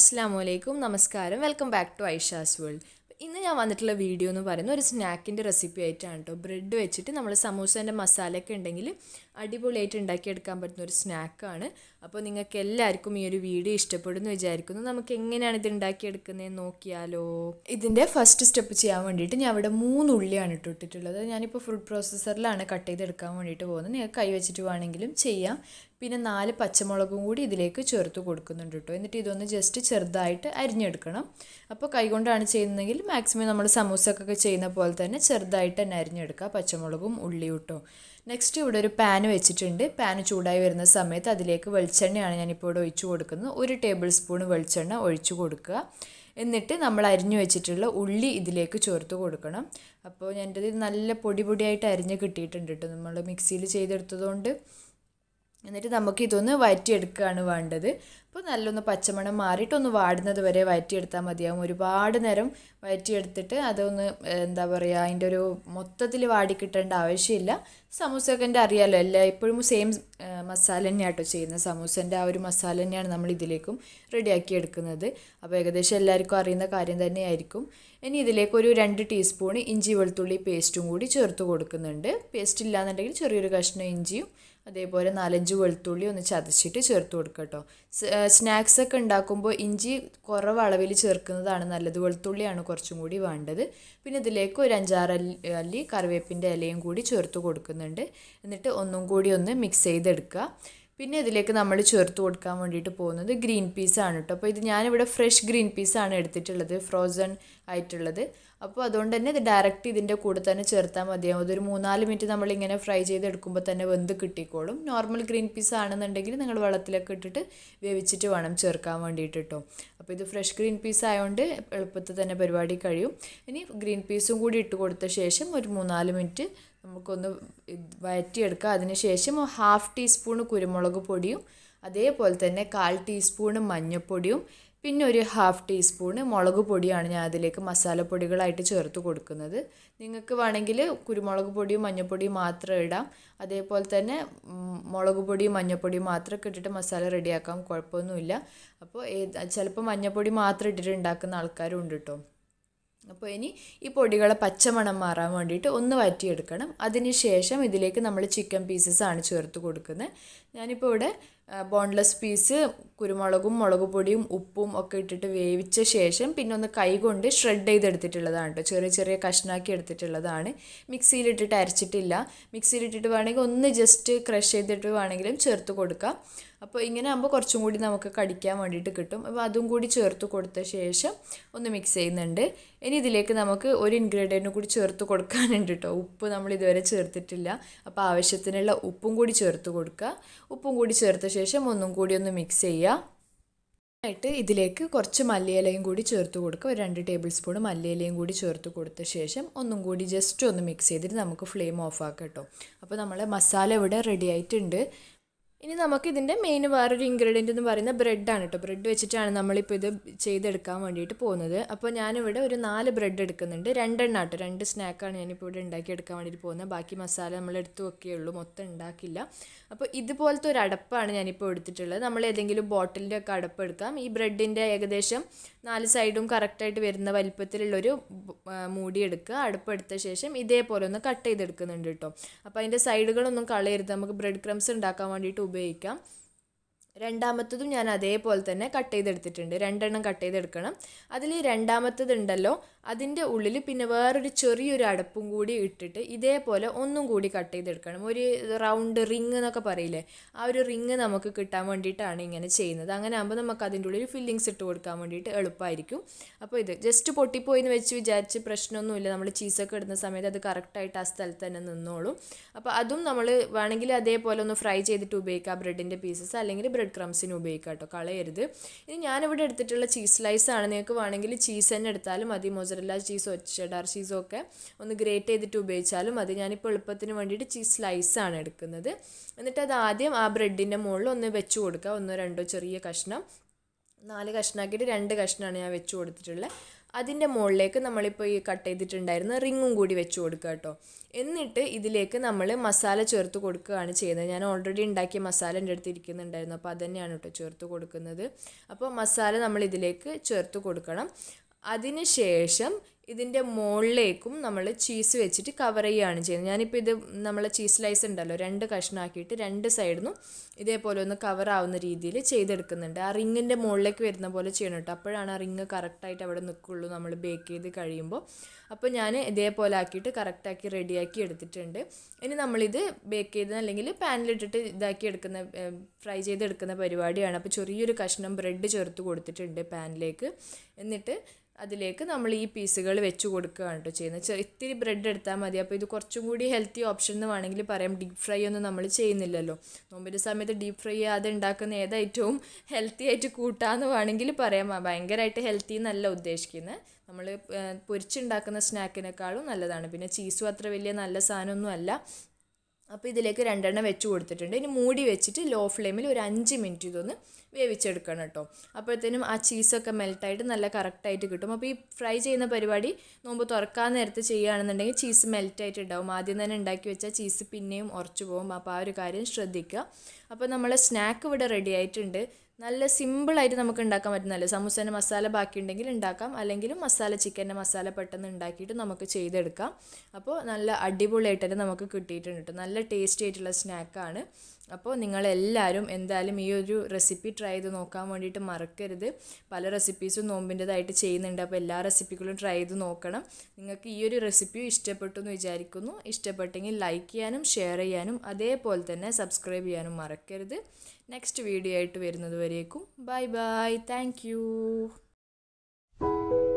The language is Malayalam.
അസ്സാം വലൈക്കും നമസ്കാരം welcome back to Aisha's world ഇന്ന് ഞാൻ വന്നിട്ടുള്ള വീഡിയോ എന്ന് പറയുന്നത് ഒരു സ്നാക്കിൻ്റെ റെസിപ്പി ആയിട്ടാണ് കേട്ടോ ബ്രെഡ് വെച്ചിട്ട് നമ്മൾ സമൂസേൻ്റെ മസാലയൊക്കെ ഉണ്ടെങ്കിൽ അടിപൊളിയായിട്ട് ഉണ്ടാക്കിയെടുക്കാൻ പറ്റുന്ന ഒരു സ്നാക്കാണ് അപ്പോൾ നിങ്ങൾക്ക് എല്ലാവർക്കും ഈ ഒരു വീഡിയോ ഇഷ്ടപ്പെടുമെന്ന് വിചാരിക്കുന്നു നമുക്ക് എങ്ങനെയാണ് ഇത് ഉണ്ടാക്കിയെടുക്കുന്നതെന്ന് നോക്കിയാലോ ഇതിൻ്റെ ഫസ്റ്റ് സ്റ്റെപ്പ് ചെയ്യാൻ വേണ്ടിയിട്ട് ഞാൻ ഇവിടെ മൂന്ന് ഉള്ളിയാണ് ഇട്ട് ഇട്ടിട്ടുള്ളത് ഞാനിപ്പോൾ ഫുഡ് പ്രോസസ്സറിലാണ് കട്ട് ചെയ്തെടുക്കാൻ വേണ്ടിയിട്ട് പോകുന്നത് നിങ്ങൾക്ക് കൈ വെച്ചിട്ട് വേണമെങ്കിലും ചെയ്യാം പിന്നെ നാല് പച്ചമുളകും കൂടി ഇതിലേക്ക് ചേർത്ത് കൊടുക്കുന്നുണ്ട് കേട്ടോ എന്നിട്ട് ഇതൊന്ന് ജസ്റ്റ് ചെറുതായിട്ട് അരിഞ്ഞെടുക്കണം അപ്പോൾ കൈകൊണ്ടാണ് ചെയ്യുന്നതെങ്കിൽ മാക്സിമം നമ്മൾ സമൂസക്കൊക്കെ ചെയ്യുന്ന പോലെ തന്നെ ചെറുതായിട്ട് തന്നെ അരിഞ്ഞെടുക്കുക പച്ചമുളകും ഉള്ളിയും കേട്ടോ നെക്സ്റ്റ് ഇവിടെ ഒരു പാൻ വെച്ചിട്ടുണ്ട് പാൻ ചൂടായി വരുന്ന സമയത്ത് അതിലേക്ക് വെളിച്ചെണ്ണയാണ് ഞാനിപ്പോൾ ഇവിടെ ഒഴിച്ചു കൊടുക്കുന്നത് ഒരു ടേബിൾ സ്പൂൺ വെളിച്ചെണ്ണ ഒഴിച്ചു കൊടുക്കുക എന്നിട്ട് നമ്മൾ അരിഞ്ഞു വെച്ചിട്ടുള്ള ഉള്ളി ഇതിലേക്ക് ചേർത്ത് കൊടുക്കണം അപ്പോൾ എൻ്റെ ഇത് നല്ല പൊടി പൊടിയായിട്ട് അരിഞ്ഞ് കിട്ടിയിട്ടുണ്ട് കേട്ടോ നമ്മൾ മിക്സിയിൽ ചെയ്തെടുത്തതുകൊണ്ട് എന്നിട്ട് നമുക്ക് ഇതൊന്ന് വഴറ്റിയെടുക്കുകയാണ് വേണ്ടത് അപ്പോൾ നല്ലൊന്ന് പച്ചമണം മാറിയിട്ട് ഒന്ന് വാടുന്നത് വരെ വഴറ്റിയെടുത്താൽ മതിയാവും ഒരുപാട് നേരം വഴറ്റിയെടുത്തിട്ട് അതൊന്ന് എന്താ പറയുക അതിൻ്റെ ഒരു മൊത്തത്തിൽ വാടി കിട്ടേണ്ട ആവശ്യമില്ല സമൂസക്കൻ്റെ അറിയാമല്ലോ എല്ലാ ഇപ്പോഴും സെയിം മസാല തന്നെയാണ് കേട്ടോ ചെയ്യുന്നത് സമൂസൻ്റെ ആ ഒരു മസാല തന്നെയാണ് നമ്മൾ ഇതിലേക്കും റെഡിയാക്കി എടുക്കുന്നത് അപ്പോൾ ഏകദേശം എല്ലാവർക്കും അറിയുന്ന കാര്യം തന്നെയായിരിക്കും ഇനി ഇതിലേക്ക് ഒരു രണ്ട് ടീസ്പൂൺ ഇഞ്ചി വെളുത്തുള്ളി പേസ്റ്റും കൂടി ചേർത്ത് കൊടുക്കുന്നുണ്ട് പേസ്റ്റ് ഇല്ലാന്നുണ്ടെങ്കിൽ ചെറിയൊരു കഷ്ണം ഇഞ്ചിയും അതേപോലെ നാലഞ്ച് വെളുത്തുള്ളി ഒന്ന് ചതച്ചിട്ട് ചേർത്ത് കൊടുക്കുക കേട്ടോ സ്നാക്സ് ഒക്കെ ഉണ്ടാക്കുമ്പോൾ ഇഞ്ചി കുറവ് അളവിൽ ചേർക്കുന്നതാണ് നല്ലത് വെളുത്തുള്ളിയാണ് കുറച്ചും കൂടി വേണ്ടത് പിന്നെ ഇതിലേക്ക് ഒരു അഞ്ചാറ് അല്ലി അല്ലി കറിവേപ്പിൻ്റെ ഇലയും കൂടി ചേർത്ത് കൊടുക്കുന്നുണ്ട് എന്നിട്ട് ഒന്നും കൂടി ഒന്ന് മിക്സ് ചെയ്തെടുക്കുക പിന്നെ ഇതിലേക്ക് നമ്മൾ ചേർത്ത് കൊടുക്കാൻ വേണ്ടിയിട്ട് പോകുന്നത് ഗ്രീൻ പീസാണ് കേട്ടോ അപ്പോൾ ഇത് ഞാനിവിടെ ഫ്രഷ് ഗ്രീൻ പീസാണ് എടുത്തിട്ടുള്ളത് ഫ്രോസൺ ആയിട്ടുള്ളത് അപ്പോൾ അതുകൊണ്ട് തന്നെ ഇത് ഡയറക്റ്റ് ഇതിൻ്റെ കൂടെ തന്നെ ചേർത്താൽ മതിയാവും അതൊരു മൂന്നാല് മിനിറ്റ് നമ്മളിങ്ങനെ ഫ്രൈ ചെയ്തെടുക്കുമ്പോൾ തന്നെ വെന്ത് കിട്ടിക്കോളും നോർമൽ ഗ്രീൻ പീസ് ആണെന്നുണ്ടെങ്കിൽ നിങ്ങൾ വെള്ളത്തിലൊക്കെ ഇട്ടിട്ട് വേവിച്ചിട്ട് വേണം ചേർക്കാൻ വേണ്ടിയിട്ട് കേട്ടോ അപ്പോൾ ഇത് ഫ്രഷ് ഗ്രീൻ പീസ് ആയതുകൊണ്ട് എളുപ്പത്തിൽ തന്നെ പരിപാടി കഴിയും ഇനി ഗ്രീൻ പീസും കൂടി ഇട്ട് കൊടുത്ത ശേഷം ഒരു മൂന്നാല് മിനിറ്റ് നമുക്കൊന്ന് വഴറ്റിയെടുക്കുക അതിന് ശേഷം ഹാഫ് ടീസ്പൂൺ കുരുമുളക് പൊടിയും അതേപോലെ തന്നെ കാൽ ടീസ്പൂണ് മഞ്ഞൾപ്പൊടിയും പിന്നെ ഒരു ഹാഫ് ടീസ്പൂണ് മുളക് പൊടിയാണ് ഞാൻ അതിലേക്ക് മസാലപ്പൊടികളായിട്ട് ചേർത്ത് കൊടുക്കുന്നത് നിങ്ങൾക്ക് വേണമെങ്കിൽ കുരുമുളക് പൊടിയും മഞ്ഞൾപ്പൊടിയും മാത്രം ഇടാം അതേപോലെ തന്നെ മുളക് പൊടിയും മഞ്ഞൾപ്പൊടിയും മാത്രം ഇട്ടിട്ട് മസാല റെഡിയാക്കാം കുഴപ്പമൊന്നുമില്ല അപ്പോൾ ഏത് ചിലപ്പോൾ മഞ്ഞൾപ്പൊടി മാത്രം ഇട്ടിട്ട് ഉണ്ടാക്കുന്ന ആൾക്കാരും ഉണ്ട് കേട്ടോ അപ്പോൾ ഇനി ഈ പൊടികളെ പച്ചമണം മാറാൻ വേണ്ടിയിട്ട് ഒന്ന് വഴറ്റിയെടുക്കണം അതിന് ശേഷം ഇതിലേക്ക് നമ്മൾ ചിക്കൻ പീസസ് ആണ് ചേർത്ത് കൊടുക്കുന്നത് ഞാനിപ്പോൾ ഇവിടെ ബോൺലെസ് പീസ് കുരുമുളകും മുളക് പൊടിയും ഉപ്പും ഒക്കെ ഇട്ടിട്ട് വേവിച്ച ശേഷം പിന്നെ ഒന്ന് കൈ കൊണ്ട് ഷ്രെഡ് ചെയ്തെടുത്തിട്ടുള്ളതാണ് കേട്ടോ ചെറിയ ചെറിയ കഷ്ണാക്കി എടുത്തിട്ടുള്ളതാണ് മിക്സിയിലിട്ടിട്ട് അരച്ചിട്ടില്ല മിക്സിയിലിട്ടിട്ട് വേണമെങ്കിൽ ഒന്ന് ജസ്റ്റ് ക്രഷ് ചെയ്തിട്ട് വേണമെങ്കിലും ചേർത്ത് കൊടുക്കാം അപ്പോൾ ഇങ്ങനെ ആകുമ്പോൾ കുറച്ചും കൂടി നമുക്ക് കടിക്കാൻ വേണ്ടിയിട്ട് കിട്ടും അപ്പോൾ അതും കൂടി ചേർത്ത് കൊടുത്ത ശേഷം ഒന്ന് മിക്സ് ചെയ്യുന്നുണ്ട് ഇനി ഇതിലേക്ക് നമുക്ക് ഒരു ഇൻഗ്രീഡിയൻറ്റും കൂടി ചേർത്ത് കൊടുക്കാനുണ്ട് കേട്ടോ ഉപ്പ് നമ്മൾ ഇതുവരെ ചേർത്തിട്ടില്ല അപ്പോൾ ആവശ്യത്തിനുള്ള ഉപ്പും കൂടി ചേർത്ത് കൊടുക്കുക ഉപ്പും കൂടി ചേർത്ത ശേഷം ഒന്നും കൂടി ഒന്ന് മിക്സ് ചെയ്യുക ആയിട്ട് ഇതിലേക്ക് കുറച്ച് മല്ലിയിലയും കൂടി ചേർത്ത് കൊടുക്കുക ഒരു രണ്ട് ടേബിൾ സ്പൂൺ മല്ലിയിലയും കൂടി ചേർത്ത് കൊടുത്ത ശേഷം ഒന്നും കൂടി ജസ്റ്റ് ഒന്ന് മിക്സ് ചെയ്തിട്ട് നമുക്ക് ഫ്ലെയിം ഓഫ് ആക്കാം കേട്ടോ അപ്പോൾ നമ്മളെ മസാല ഇവിടെ റെഡി ആയിട്ടുണ്ട് ഇനി നമുക്ക് ഇതിൻ്റെ മെയിൻ വേറൊരു ഇൻഗ്രീഡിയൻ്റ് എന്ന് പറയുന്നത് ബ്രെഡാണ് കേട്ടോ ബ്രെഡ് വെച്ചിട്ടാണ് നമ്മളിപ്പോൾ ഇത് ചെയ്തെടുക്കാൻ വേണ്ടിയിട്ട് പോകുന്നത് അപ്പോൾ ഞാനിവിടെ ഒരു നാല് ബ്രെഡ് എടുക്കുന്നുണ്ട് രണ്ടെണ്ണം കേട്ടോ രണ്ട് സ്നാക്കാണ് ഞാനിപ്പോൾ ഇവിടെ ഉണ്ടാക്കിയെടുക്കാൻ വേണ്ടിയിട്ട് പോകുന്നത് ബാക്കി മസാല നമ്മൾ എടുത്ത് വെക്കുകയുള്ളൂ മൊത്തം ഉണ്ടാക്കില്ല അപ്പോൾ ഇതുപോലത്തെ ഒരു അടപ്പാണ് ഞാനിപ്പോൾ എടുത്തിട്ടുള്ളത് നമ്മൾ ഏതെങ്കിലും ബോട്ടിലിൻ്റെ ഒക്കെ അടപ്പ് എടുക്കാം ഈ ബ്രെഡിൻ്റെ ഏകദേശം നാല് സൈഡും കറക്റ്റായിട്ട് വരുന്ന വലിപ്പത്തിലുള്ളൊരു മൂടി എടുക്കുക അടുപ്പ് എടുത്ത ശേഷം ഇതേപോലെ ഒന്ന് കട്ട് ചെയ്തെടുക്കുന്നുണ്ട് കേട്ടോ അപ്പോൾ അതിൻ്റെ സൈഡുകളൊന്നും കളയരുത് നമുക്ക് ബ്രെഡ് ക്രംസ് ഉണ്ടാക്കാൻ വേണ്ടിയിട്ട് ഉപയോഗിക്കാം രണ്ടാമത്തതും ഞാൻ അതേപോലെ തന്നെ കട്ട് ചെയ്തെടുത്തിട്ടുണ്ട് രണ്ടെണ്ണം കട്ട് ചെയ്തെടുക്കണം അതിൽ രണ്ടാമത്തത് ഉണ്ടല്ലോ അതിൻ്റെ ഉള്ളിൽ പിന്നെ വേറൊരു ചെറിയൊരു അടപ്പും കൂടി ഇട്ടിട്ട് ഇതേപോലെ ഒന്നും കൂടി കട്ട് ചെയ്തെടുക്കണം ഒരു റൗണ്ട് റിങ് എന്നൊക്കെ പറയില്ലേ ആ ഒരു റിങ് നമുക്ക് കിട്ടാൻ വേണ്ടിയിട്ടാണ് ഇങ്ങനെ ചെയ്യുന്നത് അങ്ങനെ ആകുമ്പോൾ നമുക്ക് അതിൻ്റെ ഉള്ളിൽ ഫില്ലിങ്സ് ഇട്ട് കൊടുക്കാൻ വേണ്ടിയിട്ട് എളുപ്പമായിരിക്കും അപ്പോൾ ഇത് ജസ്റ്റ് പൊട്ടിപ്പോയി എന്ന് വെച്ച് വിചാരിച്ച് പ്രശ്നമൊന്നുമില്ല നമ്മൾ ചീസൊക്കെ ഇടുന്ന സമയത്ത് അത് കറക്റ്റായിട്ട് ആ സ്ഥലത്ത് തന്നെ നിന്നോളും അപ്പോൾ അതും നമ്മൾ വേണമെങ്കിൽ അതേപോലെ ഒന്ന് ഫ്രൈ ചെയ്തിട്ട് ഉപയോഗിക്കാം ബ്രെഡിൻ്റെ പീസസ് അല്ലെങ്കിൽ ബ്രെഡ് ക്രംസിന് ഉപയോഗിക്കാം കേട്ടോ കളയരുത് ഇനി ഞാനിവിടെ എടുത്തിട്ടുള്ള ചീസ് സ്ലൈസ് ആണ് നിങ്ങൾക്ക് വേണമെങ്കിൽ ചീസ് തന്നെ എടുത്താലും മതി മൊസറല്ല ചീസോ ചെഡാർ ചീസോ ഒക്കെ ഒന്ന് ഗ്രേറ്റ് ചെയ്തിട്ട് ഉപയോഗിച്ചാലും മതി ഞാനിപ്പോൾ എളുപ്പത്തിന് വേണ്ടിയിട്ട് ചീസ് സ്ലൈസ് ആണ് എടുക്കുന്നത് എന്നിട്ട് അത് ആദ്യം ആ ബ്രെഡിൻ്റെ മുകളിൽ ഒന്ന് വെച്ച് കൊടുക്കുക ഒന്നോ രണ്ടോ ചെറിയ കഷ്ണം നാല് കഷ്ണമാക്കിയിട്ട് രണ്ട് കഷ്ണമാണ് ഞാൻ വെച്ച് കൊടുത്തിട്ടുള്ളത് അതിൻ്റെ മുകളിലേക്ക് നമ്മളിപ്പോൾ ഈ കട്ട് ചെയ്തിട്ടുണ്ടായിരുന്ന റിങ്ങും കൂടി വെച്ച് കൊടുക്കുക കേട്ടോ എന്നിട്ട് ഇതിലേക്ക് നമ്മൾ മസാല ചേർത്ത് കൊടുക്കുകയാണ് ചെയ്യുന്നത് ഞാൻ ഓൾറെഡി ഉണ്ടാക്കിയ മസാല എൻ്റെ അടുത്ത് ഇരിക്കുന്നുണ്ടായിരുന്നു അപ്പോൾ അത് തന്നെയാണ് കേട്ടോ ചേർത്ത് കൊടുക്കുന്നത് അപ്പോൾ മസാല നമ്മൾ ഇതിലേക്ക് ചേർത്ത് കൊടുക്കണം അതിന് ശേഷം ഇതിൻ്റെ മുകളിലേക്കും നമ്മൾ ചീസ് വെച്ചിട്ട് കവർ ചെയ്യുകയാണ് ചെയ്യുന്നത് ഞാനിപ്പോൾ ഇത് നമ്മളെ ചീസ് സ്ലൈസ് ഉണ്ടല്ലോ രണ്ട് കഷ്ണമാക്കിയിട്ട് രണ്ട് സൈഡിനും ഇതേപോലെ ഒന്ന് കവർ ആവുന്ന രീതിയിൽ ചെയ്തെടുക്കുന്നുണ്ട് ആ റിങ്ങിൻ്റെ മുകളിലേക്ക് വരുന്ന പോലെ ചെയ്യണം കേട്ടോ അപ്പോഴാണ് ആ റിങ് കറക്റ്റായിട്ട് അവിടെ നിൽക്കുള്ളൂ നമ്മൾ ബേക്ക് ചെയ്ത് കഴിയുമ്പോൾ അപ്പോൾ ഞാൻ ഇതേപോലെ ആക്കിയിട്ട് കറക്റ്റാക്കി റെഡിയാക്കി എടുത്തിട്ടുണ്ട് ഇനി നമ്മളിത് ബേക്ക് ചെയ്ത് അല്ലെങ്കിൽ പാനിലിട്ടിട്ട് ഇതാക്കി എടുക്കുന്ന ഫ്രൈ ചെയ്തെടുക്കുന്ന പരിപാടിയാണ് അപ്പോൾ ചെറിയൊരു കഷ്ണം ബ്രെഡ് ചേർത്ത് കൊടുത്തിട്ടുണ്ട് പാനിലേക്ക് എന്നിട്ട് അതിലേക്ക് നമ്മൾ ഈ പീസുകൾ വെച്ച് കൊടുക്കുകയാണ് കേട്ടോ ചെയ്യുന്നത് ചെ- ഇത്തിരി ബ്രെഡ് എടുത്താൽ മതി അപ്പോൾ ഇത് കുറച്ചും കൂടി ഹെൽത്തി ഓപ്ഷൻ എന്ന് വേണമെങ്കിൽ പറയാം ഡീപ്പ് ഫ്രൈ ഒന്നും നമ്മൾ ചെയ്യുന്നില്ലല്ലോ നോമ്പിൻ്റെ സമയത്ത് ഡീപ്പ് ഫ്രൈ ചെയ്യാതെ ഉണ്ടാക്കുന്ന ഏത് ഐറ്റവും ഹെൽത്തി ആയിട്ട് കൂട്ടാന്ന് വേണമെങ്കിൽ പറയാം ആ, ഭയങ്കരമായിട്ട് ഹെൽത്തി എന്നല്ല ഉദ്ദേശിക്കുന്നത് നമ്മൾ പൊരിച്ചുണ്ടാക്കുന്ന സ്നാക്കിനേക്കാളും നല്ലതാണ് പിന്നെ ചീസും അത്ര വലിയ നല്ല സാധനമൊന്നും അല്ല അപ്പോൾ ഇതിലേക്ക് രണ്ടെണ്ണം വെച്ച് കൊടുത്തിട്ടുണ്ട് ഇനി മൂടി വെച്ചിട്ട് ലോ ഫ്ലെയിമിൽ ഒരു അഞ്ച് മിനിറ്റ് ഇതൊന്ന് വേവിച്ചെടുക്കണം കേട്ടോ അപ്പോഴത്തേനും ആ ചീസൊക്കെ മെൽട്ടായിട്ട് നല്ല കറക്റ്റായിട്ട് കിട്ടും അപ്പോൾ ഈ ഫ്രൈ ചെയ്യുന്ന പരിപാടി നോമ്പ് തുറക്കാൻ നേരത്ത് ചെയ്യുകയാണെന്നുണ്ടെങ്കിൽ ചീസ് മെൽറ്റായിട്ട് ഉണ്ടാവും ആദ്യം തന്നെ ഉണ്ടാക്കി വെച്ചാൽ ചീസ് പിന്നെയും ഉറച്ചു പോകും അപ്പോൾ ആ ഒരു കാര്യം ശ്രദ്ധിക്കുക അപ്പോൾ നമ്മളെ സ്നാക്ക് ഇവിടെ റെഡി ആയിട്ടുണ്ട് നല്ല സിമ്പിളായിട്ട് നമുക്ക് ഉണ്ടാക്കാൻ പറ്റുന്നല്ലേ സമൂസേൻ്റെ മസാല ബാക്കിയുണ്ടെങ്കിൽ ഉണ്ടാക്കാം അല്ലെങ്കിലും മസാല ചിക്കൻ്റെ മസാല പെട്ടെന്ന് ഉണ്ടാക്കിയിട്ട് നമുക്ക് ചെയ്തെടുക്കാം അപ്പോൾ നല്ല അടിപൊളിയായിട്ട് തന്നെ നമുക്ക് കിട്ടിയിട്ടുണ്ട് കേട്ടോ നല്ല ടേസ്റ്റി ആയിട്ടുള്ള സ്നാക്കാണ് അപ്പോൾ നിങ്ങളെല്ലാവരും എന്തായാലും ഈ ഒരു റെസിപ്പി ട്രൈ ചെയ്ത് നോക്കാൻ വേണ്ടിയിട്ട് മറക്കരുത് പല റെസിപ്പീസും നോമ്പിൻ്റെതായിട്ട് ചെയ്യുന്നുണ്ട് അപ്പോൾ എല്ലാ റെസിപ്പികളും ട്രൈ ചെയ്ത് നോക്കണം നിങ്ങൾക്ക് ഈ ഒരു റെസിപ്പി ഇഷ്ടപ്പെട്ടു എന്ന് വിചാരിക്കുന്നു ഇഷ്ടപ്പെട്ടെങ്കിൽ ലൈക്ക് ചെയ്യാനും ഷെയർ ചെയ്യാനും അതേപോലെ തന്നെ സബ്സ്ക്രൈബ് ചെയ്യാനും മറക്കരുത് നെക്സ്റ്റ് വീഡിയോ ആയിട്ട് വരുന്നത് വരേക്കും ബൈ ബൈ താങ്ക്